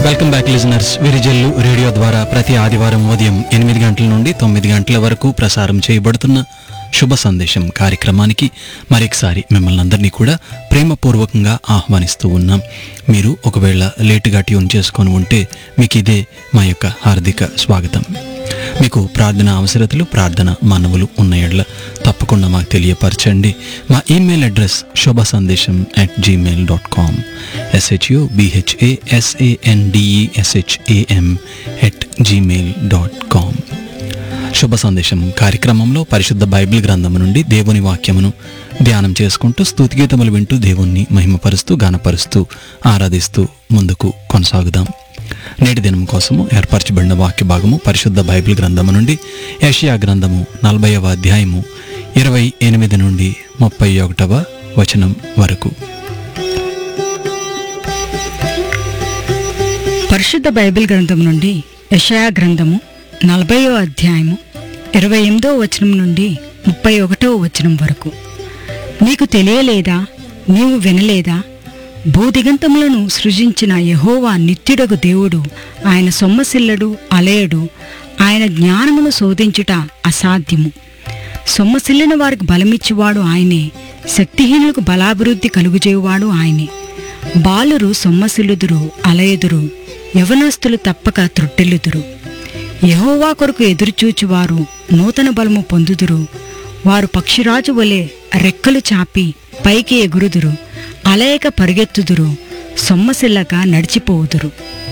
welcome back listeners Virijallu radio ద్వారా ప్రతి ఆదివారం ఉదయం ఎనిమిది గంటల నుండి తొమ్మిది గంటల వరకు ప్రసారం చేయబడుతున్న శుభ సందేశం కార్యక్రమానికి మరొకసారి మిమ్మల్ని అందరినీ కూడా ప్రేమపూర్వకంగా ఆహ్వానిస్తూ ఉన్నాం మీరు ఒకవేళ లేటుగా ట్యూన్ చేసుకొని ఉంటే మీకు ఇదే మా యొక్క హార్దిక స్వాగతం మీకు ప్రార్థన అవసరతలు ప్రార్థన మనవులు ఉన్న ఎడ్ల తప్పకుండా మాకు తెలియపరచండి మా email address Shubha Sandesham at Gmail dot com SHU BHA SANDESHAM at Gmail dot com Shubha Sandesham కార్యక్రమంలో పరిశుద్ధ బైబిల్ గ్రంథము నుండి దేవుని వాక్యమును ధ్యానం చేసుకుంటూ స్తుతిగీతములు వింటూ దేవుణ్ణి మహిమపరుస్తూ గానపరుస్తూ ఆరాధిస్తూ ముందుకు కొనసాగుదాం నేటి దినం కోసము ఏర్పరచబడిన వాక్య భాగము పరిశుద్ధ బైబిల్ గ్రంథము నుండి యషియా గ్రంథము నలభైవ అధ్యాయము ఇరవై ఎనిమిది నుండి ముప్పై ఒకటవ వచనం వరకు పరిశుద్ధ బైబిల్ గ్రంథం నుండి యెషయా గ్రంథము నలభైవ అధ్యాయము ఇరవై ఎనిమిదో వచనం నుండి ముప్పై ఒకటో వచనం వరకు నీకు తెలియలేదా నీవు వినలేదా భూదిగంతములను సృజించిన యహోవా నిత్యుడగు దేవుడు ఆయన సొమ్మసిల్లడు అలయడు ఆయన జ్ఞానమును శోధించుట అసాధ్యము సొమ్మసిల్లిన వారికి బలమిచ్చువాడు ఆయనే శక్తిహీనులకు బలాభివృద్ధి కలుగుచేయువాడు ఆయనే బాలురు సొమ్మసిల్లుదురు అలయదురు యవనస్తులు తప్పక త్రొట్టెల్లుదురు యహోవా కొరకు ఎదురుచూచువారు నూతన బలము పొందుదురు వారు పక్షిరాజు వలె రెక్కలు చాపి పైకి ఎగురుదురు అలయక పరిగెత్తుదురు సొమ్మసిల్లక నడిచిపోవుదురు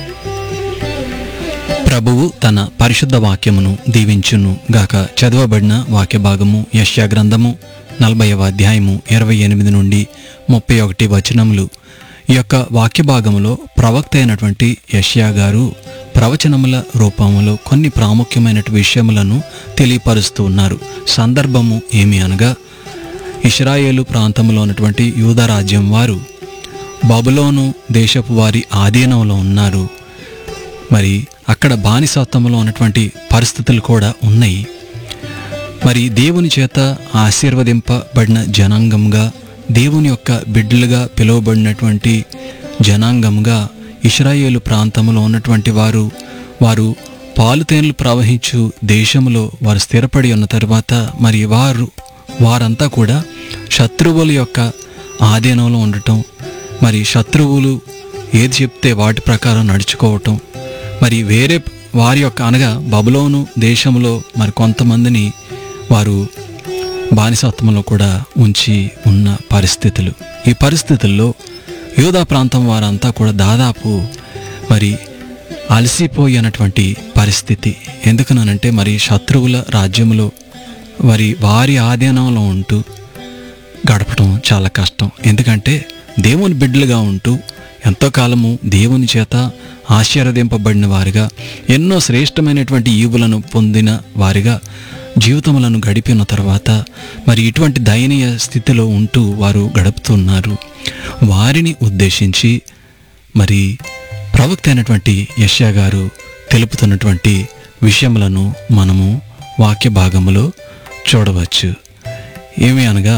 ప్రభువు తన పరిశుద్ధ వాక్యమును దీవించును గాక చదవబడిన వాక్య భాగము యష్యా గ్రంథము నలభైవ అధ్యాయము ఇరవై ఎనిమిది నుండి ముప్పై ఒకటి వచనములు ఈ యొక్క వాక్య భాగములో ప్రవక్త అయినటువంటి యష్యా గారు ప్రవచనముల రూపములో కొన్ని ప్రాముఖ్యమైన విషయములను తెలియపరుస్తూ ఉన్నారు సందర్భము ఏమి అనగా ఇస్రాయేలు ప్రాంతంలో ఉన్నటువంటి యూదరాజ్యం వారు బబులోను దేశపు వారి ఆధీనంలో ఉన్నారు మరి అక్కడ బానిసత్వంలో ఉన్నటువంటి పరిస్థితులు కూడా ఉన్నాయి మరి దేవుని చేత ఆశీర్వదింపబడిన జనాంగంగా దేవుని యొక్క బిడ్డలుగా పిలువబడినటువంటి జనాంగంగా ఇస్రాయేలు ప్రాంతంలో ఉన్నటువంటి వారు వారు పాలుతేన్లు ప్రవహించు దేశంలో వారు స్థిరపడి ఉన్న తర్వాత మరి వారు వారంతా కూడా శత్రువుల యొక్క ఆధీనంలో ఉండటం మరి శత్రువులు ఏది చెప్తే వాటి ప్రకారం నడుచుకోవటం మరి వేరే వారి యొక్క అనగా బబులోను దేశంలో మరి కొంతమందిని వారు బానిసత్వంలో కూడా ఉంచి ఉన్న పరిస్థితులు ఈ పరిస్థితుల్లో యోధా ప్రాంతం వారంతా కూడా దాదాపు మరి అలసిపోయినటువంటి పరిస్థితి ఎందుకనంటే మరి శత్రువుల రాజ్యంలో మరి వారి ఆధీనంలో ఉంటూ గడపడం చాలా కష్టం ఎందుకంటే దేవుని బిడ్డలుగా ఉంటూ ఎంతో కాలము దేవుని చేత ఆశీర్వదింపబడిన వారిగా ఎన్నో శ్రేష్టమైనటువంటి ఈవులను పొందిన వారిగా జీవితములను గడిపిన తర్వాత మరి ఇటువంటి దయనీయ స్థితిలో ఉంటూ వారు గడుపుతున్నారు వారిని ఉద్దేశించి మరి ప్రవక్త అయినటువంటి యష్యా గారు తెలుపుతున్నటువంటి విషయములను మనము వాక్య భాగములో చూడవచ్చు ఏమి అనగా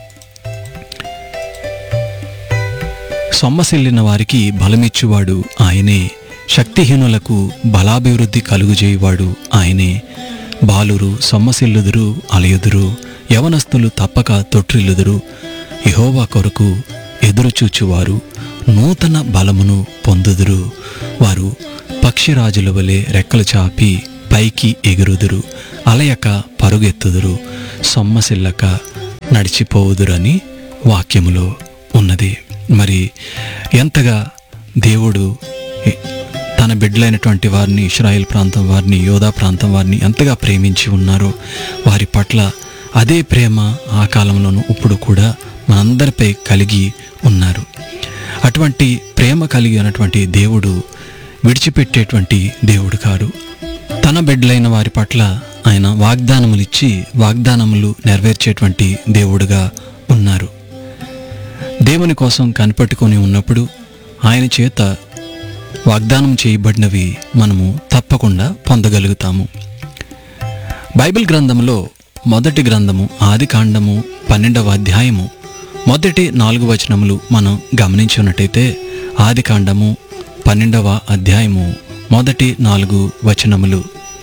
సొమ్మసిల్లిన వారికి బలమిచ్చువాడు ఆయనే శక్తిహీనులకు బలాభివృద్ధి కలుగుజేయువాడు ఆయనే బాలురు సొమ్మసిల్లుదురు అలయుదురు యవనస్తులు తప్పక తొట్టిల్లుదురు యహోవా కొరకు ఎదురుచూచువారు నూతన బలమును పొందుదురు వారు పక్షిరాజుల వలె రెక్కలు చాపి పైకి ఎగురుదురు అలయక పరుగెత్తుదురు సొమ్మసిల్లక నడిచిపోవుదురని వాక్యములో ఉన్నది మరి ఎంతగా దేవుడు ఈ- తన బిడ్డలైనటువంటి వారిని ఇస్రాయేల్ ప్రాంతం వారిని యోధా ప్రాంతం వారిని ఎంతగా ప్రేమించి ఉన్నారో వారి పట్ల అదే ప్రేమ ఆ కాలంలోనూ ఇప్పుడు కూడా మనందరిపై కలిగి ఉన్నారు అటువంటి ప్రేమ కలిగి ఉన్నటువంటి దేవుడు విడిచిపెట్టేటువంటి దేవుడు కాదు తన బిడ్డలైన వారి పట్ల ఆయన వాగ్దానములు ఇచ్చి వాగ్దానములు నెరవేర్చేటువంటి దేవుడుగా ఉన్నారు దేవుని కోసం కనిపెట్టుకొని ఉన్నప్పుడు ఆయన చేత వాగ్దానం చేయబడినవి మనము తప్పకుండా పొందగలుగుతాము బైబిల్ గ్రంథంలో మొదటి గ్రంథము ఆది కాండము పన్నెండవ అధ్యాయము మొదటి నాలుగు వచనములు మనం గమనించున్నట్టయితే ఆది కాండము పన్నెండవ అధ్యాయము మొదటి నాలుగు వచనములు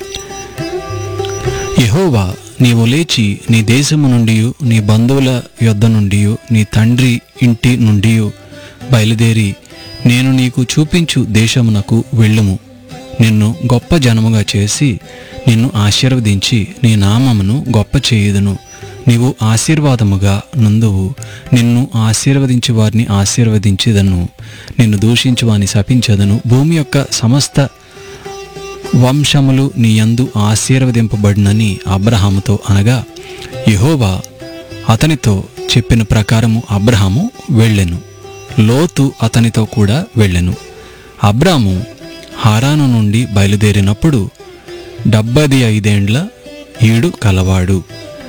యెహోవా నీవు లేచి నీ దేశము నుండి నీ బంధువుల యొద్ద నుండి నీ తండ్రి ఇంటి నుండి బయలుదేరి నేను నీకు చూపించు దేశమునకు వెళ్ళుము నిన్ను గొప్ప జనముగా చేసి నిన్ను ఆశీర్వదించి నీ నామమును గొప్ప చేయుదును నీవు ఆశీర్వాదముగా నుందువు నిన్ను ఆశీర్వదించి వారిని ఆశీర్వదించేదను నిన్ను దూషించు వారిని శపించదను భూమి యొక్క సమస్త వంశములు నీ యందు ఆశీర్వదింపబడినని అబ్రహాముతో అనగా యెహోవా అతనితో చెప్పిన ప్రకారము అబ్రహాము వెళ్ళెను లోతు అతనితో కూడా వెళ్ళెను అబ్రాము హారాను నుండి బయలుదేరినప్పుడు డెబ్బది ఐదేండ్ల ఈడు కలవాడు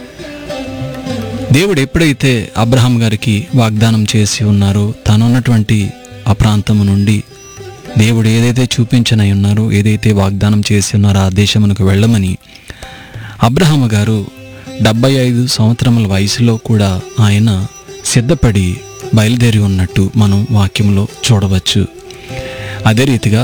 దేవుడు ఎప్పుడైతే అబ్రహాం గారికి వాగ్దానం చేసి ఉన్నారో తనున్నటువంటి ఆ ప్రాంతము నుండి దేవుడు ఏదైతే చూపించనై ఉన్నారో ఏదైతే వాగ్దానం చేసి ఉన్నారో ఆ దేశమునకు వెళ్ళమని అబ్రహాం గారు డెబ్బై ఐదు సంవత్సరముల వయసులో కూడా ఆయన సిద్ధపడి బయలుదేరి ఉన్నట్టు మనం వాక్యంలో చూడవచ్చు అదే రీతిగా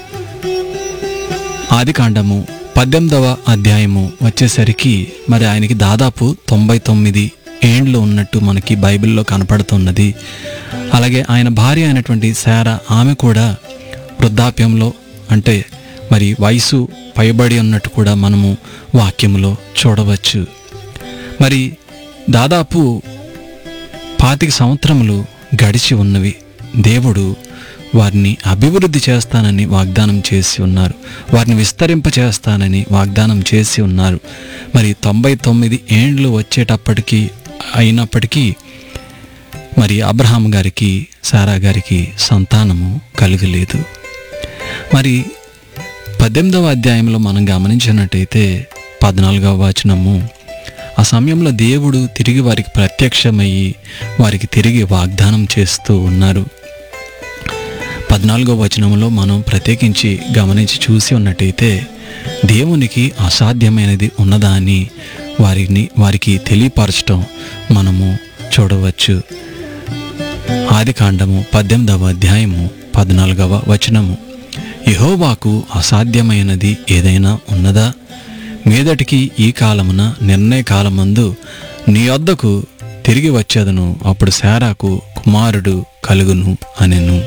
ఆదికాండము పద్దెనిమిదవ అధ్యాయము వచ్చేసరికి మరి ఆయనకి దాదాపు తొంభై తొమ్మిది ఏండ్లు ఉన్నట్టు మనకి బైబిల్లో కనపడుతున్నది అలాగే ఆయన భార్య అయినటువంటి శార ఆమె కూడా వృద్ధాప్యంలో అంటే మరి వయసు పైబడి ఉన్నట్టు కూడా మనము వాక్యములో చూడవచ్చు మరి దాదాపు పాతిక సంవత్సరములు గడిచి ఉన్నవి దేవుడు వారిని అభివృద్ధి చేస్తానని వాగ్దానం చేసి ఉన్నారు వారిని విస్తరింప చేస్తానని వాగ్దానం చేసి ఉన్నారు మరి తొంభై తొమ్మిది ఏండ్లు వచ్చేటప్పటికి అయినప్పటికీ మరి అబ్రహాం గారికి సారా గారికి సంతానము కలగలేదు మరి పద్దెనిమిదవ అధ్యాయంలో మనం గమనించినట్టయితే పద్నాలుగవ వచనము ఆ సమయంలో దేవుడు తిరిగి వారికి ప్రత్యక్షమయ్యి వారికి తిరిగి వాగ్దానం చేస్తూ ఉన్నారు పద్నాలుగో వచనంలో మనం ప్రత్యేకించి గమనించి చూసి ఉన్నట్టయితే దేవునికి అసాధ్యమైనది ఉన్నదా అని వారిని వారికి తెలియపరచటం మనము చూడవచ్చు ఆది కాండము పద్దెనిమిదవ అధ్యాయము పద్నాలుగవ వచనము యహోవాకు అసాధ్యమైనది ఏదైనా ఉన్నదా మీదటికి ఈ కాలమున నిర్ణయ కాలమందు నీ వద్దకు తిరిగి వచ్చేదను అప్పుడు శారాకు కుమారుడు కలుగును అనెను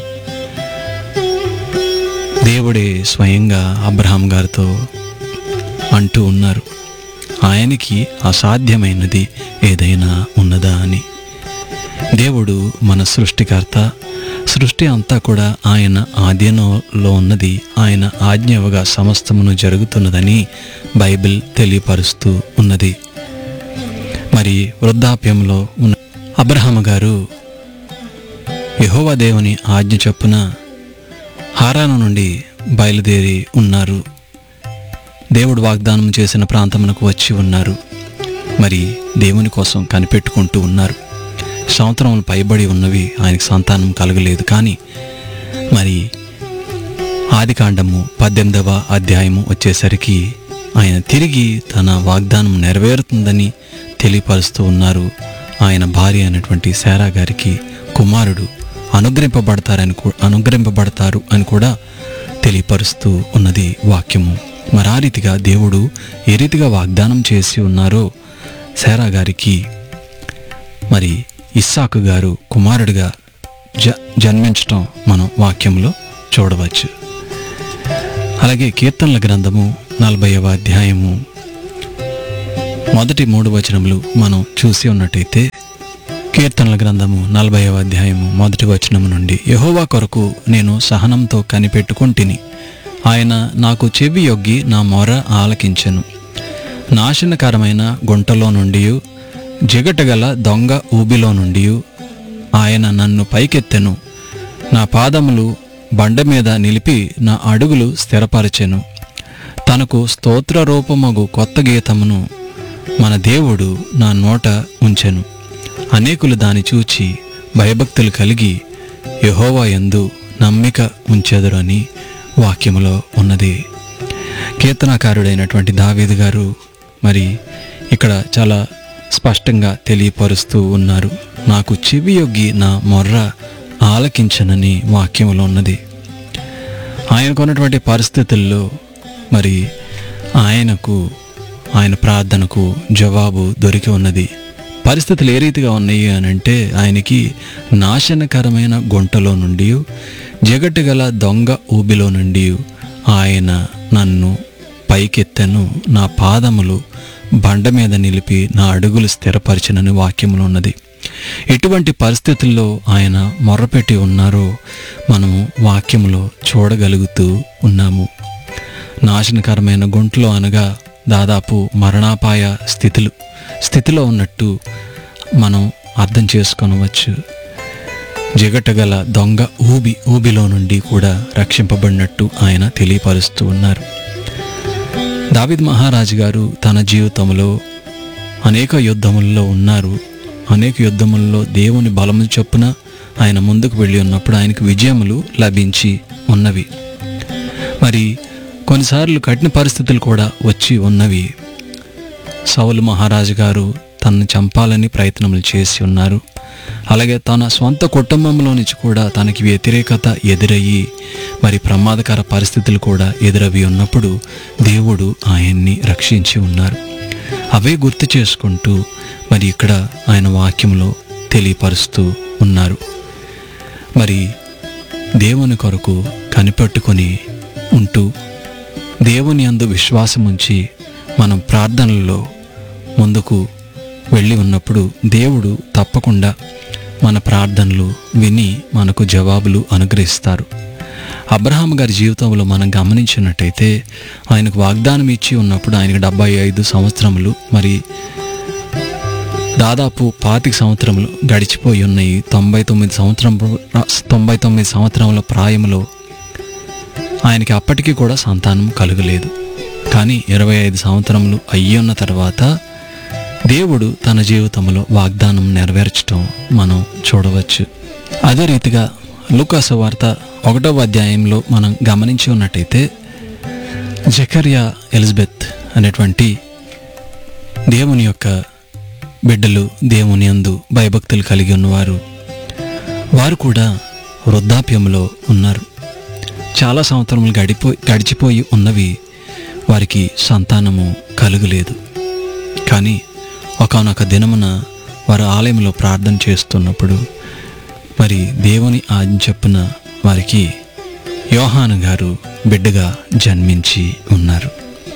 దేవుడే స్వయంగా అబ్రహాం గారితో అంటూ ఉన్నారు ఆయనకి అసాధ్యమైనది ఏదైనా ఉన్నదా అని దేవుడు మన సృష్టికర్త సృష్టి అంతా కూడా ఆయన ఆధీనంలో ఉన్నది ఆయన ఆజ్ఞవగా సమస్తమును జరుగుతున్నదని బైబిల్ తెలియపరుస్తూ ఉన్నది మరి వృద్ధాప్యంలో ఉన్న అబ్రహాం గారు యెహోవా దేవుని ఆజ్ఞ చొప్పున హారాను నుండి బయలుదేరి ఉన్నారు దేవుడు వాగ్దానం చేసిన ప్రాంతమునకు వచ్చి ఉన్నారు మరి దేవుని కోసం కనిపెట్టుకుంటూ ఉన్నారు సంవత్సరములు పైబడి ఉన్నవి ఆయనకు సంతానం కలగలేదు కానీ మరి ఆది కాండము పద్దెనిమిదవ అధ్యాయము వచ్చేసరికి ఆయన తిరిగి తన వాగ్దానం నెరవేరుతుందని తెలియపరుస్తూ ఉన్నారు ఆయన భార్య అయినటువంటి శారా గారికి కుమారుడు అనుగ్రహింపబడతారని కూ- అనుగ్రహింపబడతారు అని కూడా తెలియపరుస్తూ ఉన్నది వాక్యము మరి ఆ రీతిగా దేవుడు ఏ రీతిగా వాగ్దానం చేసి ఉన్నారో శారా గారికి మరి ఇస్సాకు గారు కుమారుడిగా జ జన్మించటం మనం వాక్యంలో చూడవచ్చు అలాగే కీర్తనల గ్రంథము నలభైవ అధ్యాయము మొదటి మూడు వచనములు మనం చూసి ఉన్నట్టయితే కీర్తనల గ్రంథము నలభైవ అధ్యాయము మొదటి వచనము నుండి యహోవా కొరకు నేను సహనంతో కనిపెట్టుకుంటుని ఆయన నాకు చెవి యొగ్గి నా మొర ఆలకించెను నాశనకరమైన గుంటలో నుండి జిగటగల దొంగ ఊబిలో నుండి ఆయన నన్ను పైకెత్తెను నా పాదములు బండ మీద నిలిపి నా అడుగులు స్థిరపరచెను తనకు స్తోత్ర రూపమగు కొత్త గీతమును మన దేవుడు నా నోట ఉంచెను అనేకులు దాని చూచి భయభక్తులు కలిగి యహోవా యందు నమ్మిక ఉంచెదరు అని వాక్యములో ఉన్నది కీర్తనాకారుడైనటువంటి దావీదు గారు మరి ఇక్కడ చాలా స్పష్టంగా తెలియపరుస్తూ ఉన్నారు నాకు చెవి యొగ్గి నా మొర్ర ఆలకించనని వాక్యములో ఉన్నది ఆయనకున్నటువంటి పరిస్థితుల్లో మరి ఆయనకు ఆయన ప్రార్థనకు జవాబు దొరికి ఉన్నది పరిస్థితులు ఏ రీతిగా ఉన్నాయి అని అంటే ఆయనకి నాశనకరమైన గుంటలో నుండి జగట్టు గల దొంగ ఊబిలో నుండి ఆయన నన్ను పైకెత్తెను నా పాదములు బండ మీద నిలిపి నా అడుగులు స్థిరపరిచినని వాక్యములో ఉన్నది ఎటువంటి పరిస్థితుల్లో ఆయన మొర్రపెట్టి ఉన్నారో మనము వాక్యములో చూడగలుగుతూ ఉన్నాము నాశనకరమైన గుంట్లో అనగా దాదాపు మరణాపాయ స్థితులు స్థితిలో ఉన్నట్టు మనం అర్థం చేసుకొనవచ్చు జిగటగల దొంగ ఊబి ఊబిలో నుండి కూడా రక్షింపబడినట్టు ఆయన తెలియపరుస్తూ ఉన్నారు దావిద్ మహారాజు గారు తన జీవితంలో అనేక యుద్ధముల్లో ఉన్నారు అనేక యుద్ధముల్లో దేవుని బలము చొప్పున ఆయన ముందుకు వెళ్ళి ఉన్నప్పుడు ఆయనకు విజయములు లభించి ఉన్నవి మరి కొన్నిసార్లు కఠిన పరిస్థితులు కూడా వచ్చి ఉన్నవి సౌలు మహారాజు గారు తనను చంపాలని ప్రయత్నములు చేసి ఉన్నారు అలాగే తన స్వంత కుటుంబంలో నుంచి కూడా తనకి వ్యతిరేకత ఎదురయ్యి మరి ప్రమాదకర పరిస్థితులు కూడా ఎదురవి ఉన్నప్పుడు దేవుడు ఆయన్ని రక్షించి ఉన్నారు అవే గుర్తు చేసుకుంటూ మరి ఇక్కడ ఆయన వాక్యంలో తెలియపరుస్తూ ఉన్నారు మరి దేవుని కొరకు కనిపెట్టుకొని ఉంటూ దేవుని అందు విశ్వాసం ఉంచి మనం ప్రార్థనల్లో ముందుకు వెళ్ళి ఉన్నప్పుడు దేవుడు తప్పకుండా మన ప్రార్థనలు విని మనకు జవాబులు అనుగ్రహిస్తారు అబ్రహాం గారి జీవితంలో మనం గమనించినట్టయితే ఆయనకు వాగ్దానం ఇచ్చి ఉన్నప్పుడు ఆయనకు డెబ్బై ఐదు సంవత్సరములు మరి దాదాపు పాతిక సంవత్సరములు గడిచిపోయి ఉన్నాయి తొంభై తొమ్మిది సంవత్సరం తొంభై తొమ్మిది సంవత్సరముల ప్రాయంలో ఆయనకి అప్పటికీ కూడా సంతానం కలుగలేదు కానీ ఇరవై ఐదు సంవత్సరములు అయ్యి ఉన్న తర్వాత దేవుడు తన జీవితంలో వాగ్దానం నెరవేర్చడం మనం చూడవచ్చు అదే రీతిగా లూకాసు వార్త ఒకటవ అధ్యాయంలో మనం గమనించి ఉన్నట్టయితే జకరియా ఎలిజబెత్ అనేటువంటి దేవుని యొక్క బిడ్డలు దేవుని యందు భయభక్తులు కలిగి ఉన్నవారు వారు కూడా వృద్ధాప్యంలో ఉన్నారు చాలా సంవత్సరములు గడిపో గడిచిపోయి ఉన్నవి వారికి సంతానము కలుగలేదు కానీ ఒకనొక దినమున వారు ఆలయంలో ప్రార్థన చేస్తున్నప్పుడు మరి దేవుని ఆజ్ఞ చొప్పున వారికి యోహాను గారు బిడ్డగా జన్మించి ఉన్నారు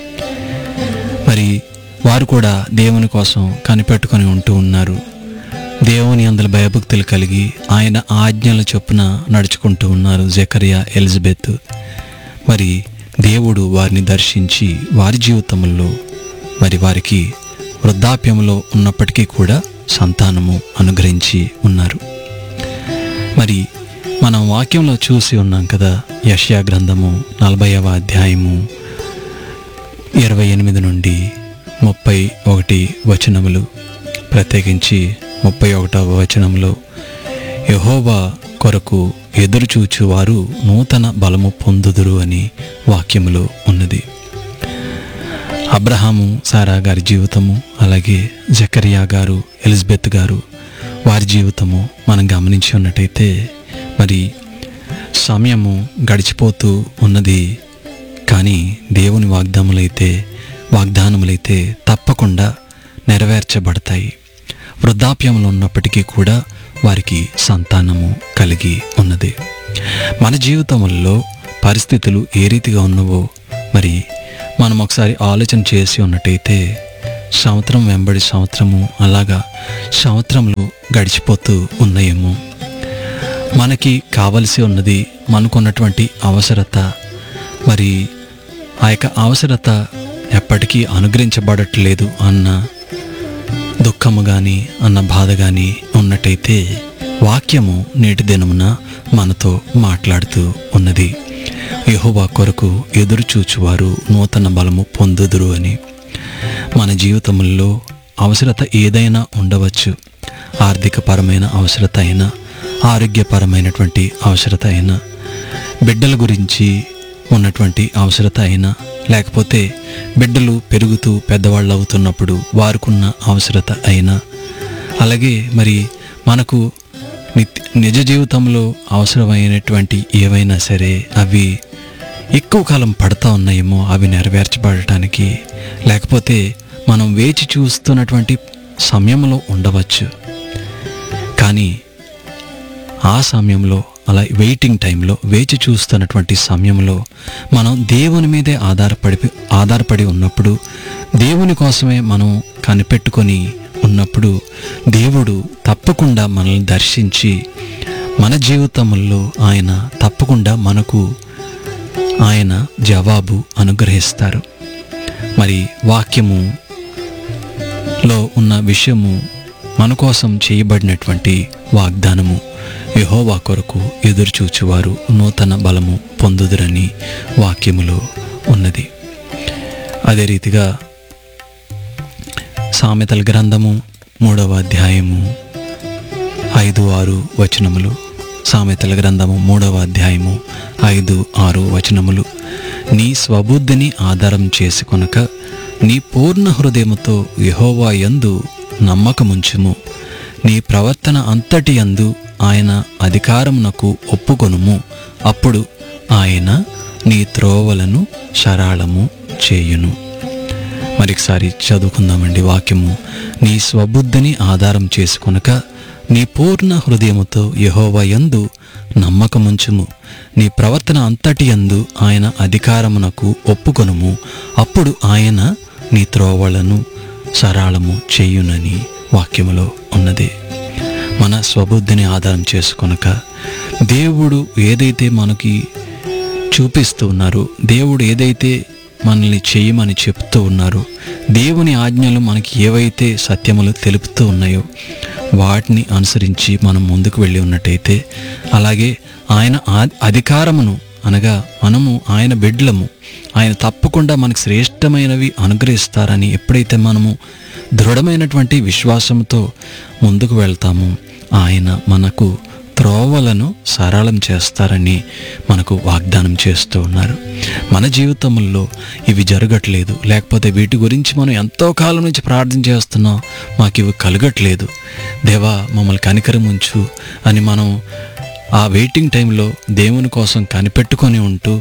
మరి వారు కూడా దేవుని కోసం కనిపెట్టుకొని ఉంటూ ఉన్నారు దేవుని అందరి భయభక్తులు కలిగి ఆయన ఆజ్ఞల చొప్పున నడుచుకుంటూ ఉన్నారు జకరియా ఎలిజబెత్ మరి దేవుడు వారిని దర్శించి వారి జీవితంలో మరి వారికి వృద్ధాప్యంలో ఉన్నప్పటికీ కూడా సంతానము అనుగ్రహించి ఉన్నారు మరి మనం వాక్యంలో చూసి ఉన్నాం కదా యష్యా గ్రంథము నలభైవ అధ్యాయము ఇరవై ఎనిమిది నుండి ముప్పై ఒకటి వచనములు ప్రత్యేకించి ముప్పై ఒకటవ వచనంలో యహోవా కొరకు ఎదురుచూచు వారు నూతన బలము పొందుదురు అని వాక్యములో ఉన్నది అబ్రహాము సారా గారి జీవితము అలాగే జకరియా గారు ఎలిజబెత్ గారు వారి జీవితము మనం గమనించి ఉన్నట్టయితే మరి సమయము గడిచిపోతూ ఉన్నది కానీ దేవుని వాగ్దానములైతే వాగ్దానములైతే తప్పకుండా నెరవేర్చబడతాయి వృద్ధాప్యంలో ఉన్నప్పటికీ కూడా వారికి సంతానము కలిగి ఉన్నది మన జీవితంలో పరిస్థితులు ఏ రీతిగా ఉన్నవో మరి మనం ఒకసారి ఆలోచన చేసి ఉన్నట్టయితే సంవత్సరం వెంబడి సంవత్సరము అలాగా సంవత్సరములు గడిచిపోతూ ఉన్నాయేమో మనకి కావలసి ఉన్నది మనకున్నటువంటి అవసరత మరి ఆ యొక్క అవసరత ఎప్పటికీ అనుగ్రహించబడట్లేదు అన్న దుఃఖము కానీ అన్న బాధ కానీ ఉన్నట్టయితే వాక్యము నేటి దినమున మనతో మాట్లాడుతూ ఉన్నది యెహోవా కొరకు ఎదురు చూచువారు నూతన బలము పొందుదురు అని మన జీవితంలో అవసరత ఏదైనా ఉండవచ్చు ఆర్థికపరమైన అవసరత అయినా ఆరోగ్యపరమైనటువంటి అవసరత అయినా బిడ్డల గురించి ఉన్నటువంటి అవసరత అయినా లేకపోతే బిడ్డలు పెరుగుతూ పెద్దవాళ్ళు అవుతున్నప్పుడు వారికున్న అవసరత అయినా అలాగే మరి మనకు నిత్య నిజ జీవితంలో అవసరమైనటువంటి ఏవైనా సరే అవి ఎక్కువ కాలం పడతా ఉన్నాయేమో అవి నెరవేర్చబడటానికి లేకపోతే మనం వేచి చూస్తున్నటువంటి సమయంలో ఉండవచ్చు కానీ ఆ సమయంలో అలా వెయిటింగ్ టైంలో వేచి చూస్తున్నటువంటి సమయంలో మనం దేవుని మీదే ఆధారపడి ఆధారపడి ఉన్నప్పుడు దేవుని కోసమే మనం కనిపెట్టుకొని ఉన్నప్పుడు దేవుడు తప్పకుండా మనల్ని దర్శించి మన జీవితంలో ఆయన తప్పకుండా మనకు ఆయన జవాబు అనుగ్రహిస్తారు మరి వాక్యము లో ఉన్న విషయము మన కోసం చేయబడినటువంటి వాగ్దానము యెహోవా కొరకు ఎదురుచూచువారు నూతన బలము పొందుదురని వాక్యములో ఉన్నది అదే రీతిగా సామెతల గ్రంథము మూడవ అధ్యాయము ఐదు ఆరు వచనములు సామెతల గ్రంథము మూడవ అధ్యాయము ఐదు ఆరు వచనములు నీ స్వబుద్ధిని ఆధారం చేసుకొనక నీ పూర్ణ హృదయముతో యెహోవా యందు నమ్మకముంచుము నీ ప్రవర్తన అంతటి యందు ఆయన అధికారమునకు ఒప్పుకొనుము అప్పుడు ఆయన నీ త్రోవలను సరాళము చేయును మరొకసారి చదువుకుందామండి వాక్యము నీ స్వబుద్ధిని ఆధారం చేసుకొనక నీ పూర్ణ హృదయముతో యెహోవా యందు నమ్మకముంచుము నీ ప్రవర్తన అంతటి యందు ఆయన అధికారమునకు ఒప్పుకొనుము అప్పుడు ఆయన నీ త్రోవలను సరాళము చేయునని వాక్యములో ఉన్నది మన స్వబుద్ధిని ఆధారం చేసుకొనక దేవుడు ఏదైతే మనకి చూపిస్తూ ఉన్నారు దేవుడు ఏదైతే మనల్ని చేయమని చెప్తూ ఉన్నారు దేవుని ఆజ్ఞలు మనకి ఏవైతే సత్యములు తెలుపుతూ ఉన్నాయో వాటిని అనుసరించి మనం ముందుకు వెళ్ళి ఉన్నట్టయితే అలాగే ఆయన ఆ- అధికారమును అనగా మనము ఆయన బిడ్డలము ఆయన తప్పకుండా మనకు శ్రేష్టమైనవి అనుగ్రహిస్తారని ఎప్పుడైతే మనము దృఢమైనటువంటి విశ్వాసంతో ముందుకు వెళ్తామో ఆయన మనకు త్రోవలను సరళం చేస్తారని మనకు వాగ్దానం చేస్తూ ఉన్నారు మన జీవితంలో ఇవి జరగట్లేదు లేకపోతే వీటి గురించి మనం ఎంతో కాలం నుంచి ప్రార్థన చేస్తున్నాం మాకు ఇవి కలగట్లేదు దేవా మమ్మల్ని కనికరం ఉంచు అని మనం ఆ వెయిటింగ్ టైంలో దేవుని కోసం కనిపెట్టుకొని ఉంటూ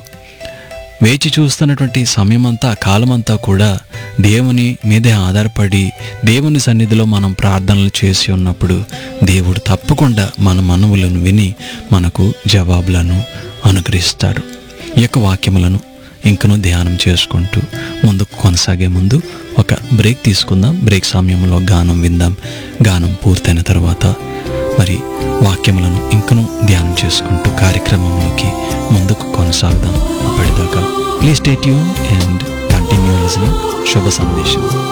వేచి చూస్తున్నటువంటి సమయమంతా కాలమంతా కూడా దేవుని మీదే ఆధారపడి దేవుని సన్నిధిలో మనం ప్రార్థనలు చేసి ఉన్నప్పుడు దేవుడు తప్పకుండా మన మనవులను విని మనకు జవాబులను అనుగ్రహిస్తాడు ఈ యొక్క వాక్యములను ఇంకను ధ్యానం చేసుకుంటూ ముందుకు కొనసాగే ముందు ఒక బ్రేక్ తీసుకుందాం బ్రేక్ సమయంలో గానం విందాం గానం పూర్తయిన తర్వాత మరి వాక్యములను ఇంకను ధ్యానం చేసుకుంటూ కార్యక్రమంలోకి ముందుకు కొనసాగుదాం అప్పటిదాకా please stay tune and continue listening Shubha సందేశం